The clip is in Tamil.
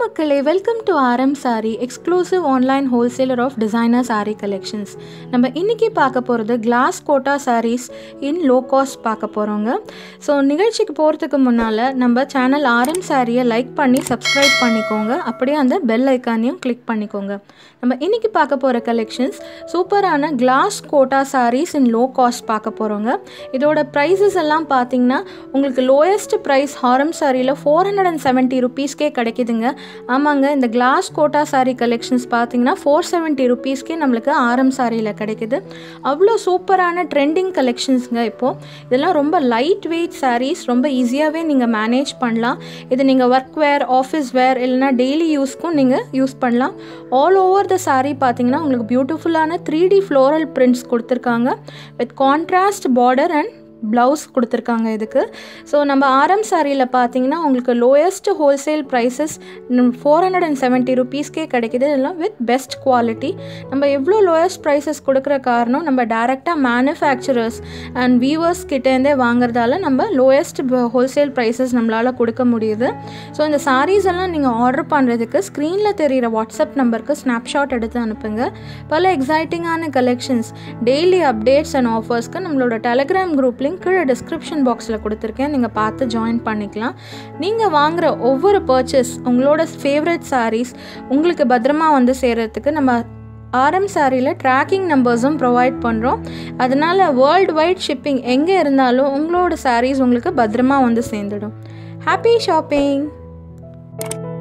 மக்களே welcome to RM sari exclusive online wholesaler of designer sari collections நம்ம இன்றைக்கி பார்க்க போகிறது glass Kota saris in low cost பார்க்க போகிறோங்க ஸோ நிகழ்ச்சிக்கு போகிறதுக்கு முன்னால் நம்ம சேனல் ஆர்எம் சாரியை லைக் பண்ணி சப்ஸ்கிரைப் பண்ணிக்கோங்க அப்படியே அந்த பெல் ஐக்கானையும் கிளிக் பண்ணிக்கோங்க நம்ம இன்றைக்கி பார்க்க போகிற கலெக்ஷன்ஸ் சூப்பரான glass Kota saris in low cost பார்க்க போகிறோங்க இதோட ப்ரைஸஸ் எல்லாம் பார்த்தீங்கன்னா உங்களுக்கு லோயஸ்ட் ப்ரைஸ் ஹாரம் சாரியில் ஃபோர் ஹண்ட்ரட் அண்ட் செவன்ட்டி ருபீஸ்க்கே கிடைக்குதுங்க ஆமாங்க இந்த கிளாஸ் கோட்டா சாரீ கலெக்ஷன்ஸ் பார்த்தீங்கன்னா ஃபோர் செவன்ட்டி ருபீஸ்க்கே நம்மளுக்கு ஆரம் சாரியில் கிடைக்குது அவ்வளோ சூப்பரான ட்ரெண்டிங் கலெக்ஷன்ஸுங்க இப்போது இதெல்லாம் ரொம்ப லைட் வெயிட் சாரீஸ் ரொம்ப ஈஸியாகவே நீங்கள் மேனேஜ் பண்ணலாம் இது நீங்கள் ஒர்க் வேர் ஆஃபீஸ் வேர் இல்லைனா டெய்லி யூஸ்க்கும் நீங்கள் யூஸ் பண்ணலாம் ஆல் ஓவர் த சாரீ பார்த்தீங்கன்னா உங்களுக்கு பியூட்டிஃபுல்லான த்ரீ டி ஃப்ளோரல் பிரிண்ட்ஸ் கொடுத்துருக்காங்க with contrast border and blouse கொடுத்துருக்காங்க இதுக்கு ஸோ நம்ம ஆரம் சாரியில் பார்த்தீங்கன்னா உங்களுக்கு lowest wholesale prices four hundred and seventy ருபீஸ்க்கே கிடைக்கிது இதெல்லாம் வித் பெஸ்ட் குவாலிட்டி நம்ம எவ்வளோ லோயஸ்ட் ப்ரைஸஸ் கொடுக்குற காரணம் நம்ம டேரெக்டாக மேனுஃபேக்சரர்ஸ் அண்ட் வியூவர்ஸ் கிட்டேருந்தே வாங்குறதால நம்ம லோயஸ்ட் ஹோல்சேல் ப்ரைஸஸ் நம்மளால் கொடுக்க முடியுது ஸோ இந்த சாரீஸ் எல்லாம் நீங்கள் ஆர்டர் பண்ணுறதுக்கு ஸ்க்ரீனில் தெரிகிற வாட்ஸ்அப் நம்பருக்கு ஸ்னாப்ஷாட் எடுத்து அனுப்புங்க பல எக்ஸைட்டிங்கான கலெக்ஷன்ஸ் டெய்லி அப்டேட்ஸ் அண்ட் ஆஃபர்ஸ்க்கு நம்மளோட டெலிகிராம் குரூப் லிங்க் கீழே டிஸ்கிரிப்ஷன் பாக்ஸில் கொடுத்துருக்கேன் நீங்கள் பார்த்து ஜாயின் பண்ணிக்கலாம் நீங்கள் வாங்குகிற ஒவ்வொரு பர்ச்சேஸ் உங்களோட ஃபேவரட் சாரீஸ் உங்களுக்கு பத்திரமா வந்து சேர்கிறதுக்கு நம்ம ஆர்எம் சாரியில் ட்ராக்கிங் நம்பர்ஸும் ப்ரொவைட் பண்ணுறோம் அதனால் வேர்ல்டு வைட் ஷிப்பிங் எங்கே இருந்தாலும் உங்களோட சாரீஸ் உங்களுக்கு பத்திரமா வந்து சேர்ந்துடும் ஹாப்பி ஷாப்பிங்